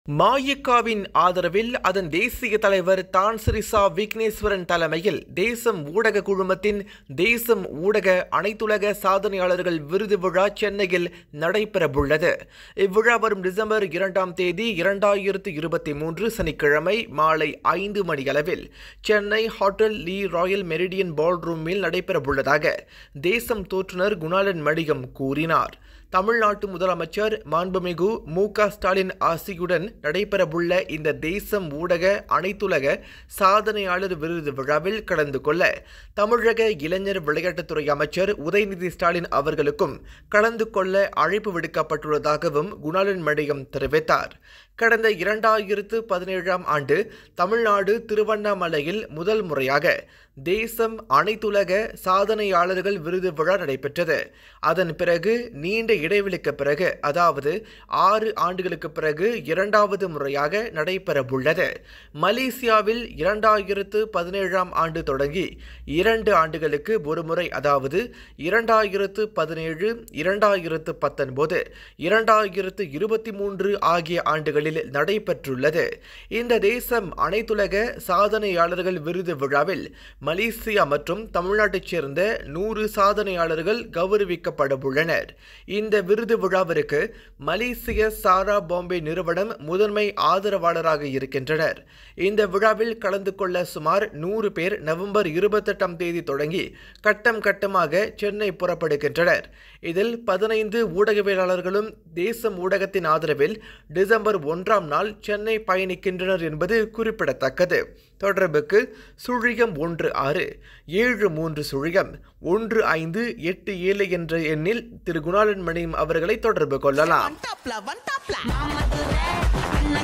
மாயிகாவின் ஆதரவில் அதன் தேசிய தலைவர் தான்சிரிசா விக்னேஸ்வரன் தலைமையில் தேசம் ஊடக குழுமத்தின் தேசம் ஊடக அனைத்துலக சாதனையாளர்கள் விருது விழா சென்னையில் நடைபெறவுள்ளது இவ்விழா வரும் டிசம்பர் இரண்டாம் தேதி இரண்டாயிரத்து இருபத்தி மூன்று சனிக்கிழமை மாலை ஐந்து மணியளவில் Chennai hotel le royal meridien ball ரூமில் நடைபெறவுள்ளதாக தேசம் தோற்றுநர் குணாளன் மணியம் கூறினார் தமிழ்நாட்டு முதலமைச்சர் மாண்புமிகு மு க ஸ்டாலின் ஆசியுடன் நடைபெறவுள்ள இந்த தேசம் ஊடக அனைத்துலக சாதனையாளர் விருது விழாவில் கலந்து கொள்ள தமிழக இளைஞர் விளையாட்டுத்துறை அமைச்சர் உதயநிதி ஸ்டாலின் அவர்களுக்கும் கலந்து கொள்ள அழைப்பு விடுக்கப்பட்டுள்ளதாகவும் குணாளன் மணியம் தெரிவித்தார் கடந்த இரண்டாயிரத்து பதினேழாம் ஆண்டு தமிழ்நாடு திருவண்ணாமலையில் முதல் முறையாக தேசம் அனைத்துலக சாதனையாளர்கள் விருது விழா நடைபெற்றது அதன் பிறகு நீண்ட இடைவெளிக்கு பிறகு அதாவது ஆறு ஆண்டுகளுக்கு பிறகு இரண்டாவது முறையாக நடைபெறவுள்ளது மலேசியாவில் இரண்டாயிரத்து பதினேழாம் ஆண்டு தொடங்கி இரண்டு ஆண்டுகளுக்கு ஒருமுறை அதாவது இரண்டாயிரத்து பதினேழு இரண்டாயிரத்து பத்தொன்பது இரண்டாயிரத்து இருபத்தி மூன்று ஆகிய ஆண்டுகளில் நடைபெற்றுள்ளது இந்த தேசம் அனைத்துலக சாதனையாளர்கள் விருது விழாவில் மலேசியா மற்றும் தமிழ்நாட்டைச் சேர்ந்த நூறு சாதனையாளர்கள் கௌரவிக்கப்பட உள்ளனர் இந்த விருது விழாவிற்கு மலேசிய சாரா பாம்பே நிறுவனம் முதன்மை ஆதரவாளராக இருக்கின்றனர் இந்த விழாவில் கலந்து கொள்ள சுமார் நூறு பேர் நவம்பர் இருபத்தெட்டாம் தேதி தொடங்கி கட்டம் கட்டமாக சென்னை புறப்படுகின்றனர் இதில் பதினைந்து ஊடகவியலாளர்களும் தேசம் ஊடகத்தின் ஆதரவில் டிசம்பர் ஒன்றாம் நாள் சென்னை பயணிக்கின்றனர் என்பது குறிப்பிடத்தக்கது தொடர்புக்கு சுழியம் ஒன்று ஆறு ஏழு மூன்று சுழியம் ஒன்று ஐந்து எட்டு ஏழு என்ற எண்ணில் திரு குணாளன் மணியம் அவர்களை தொடர்பு கொள்ளலாம் One top la, one top la.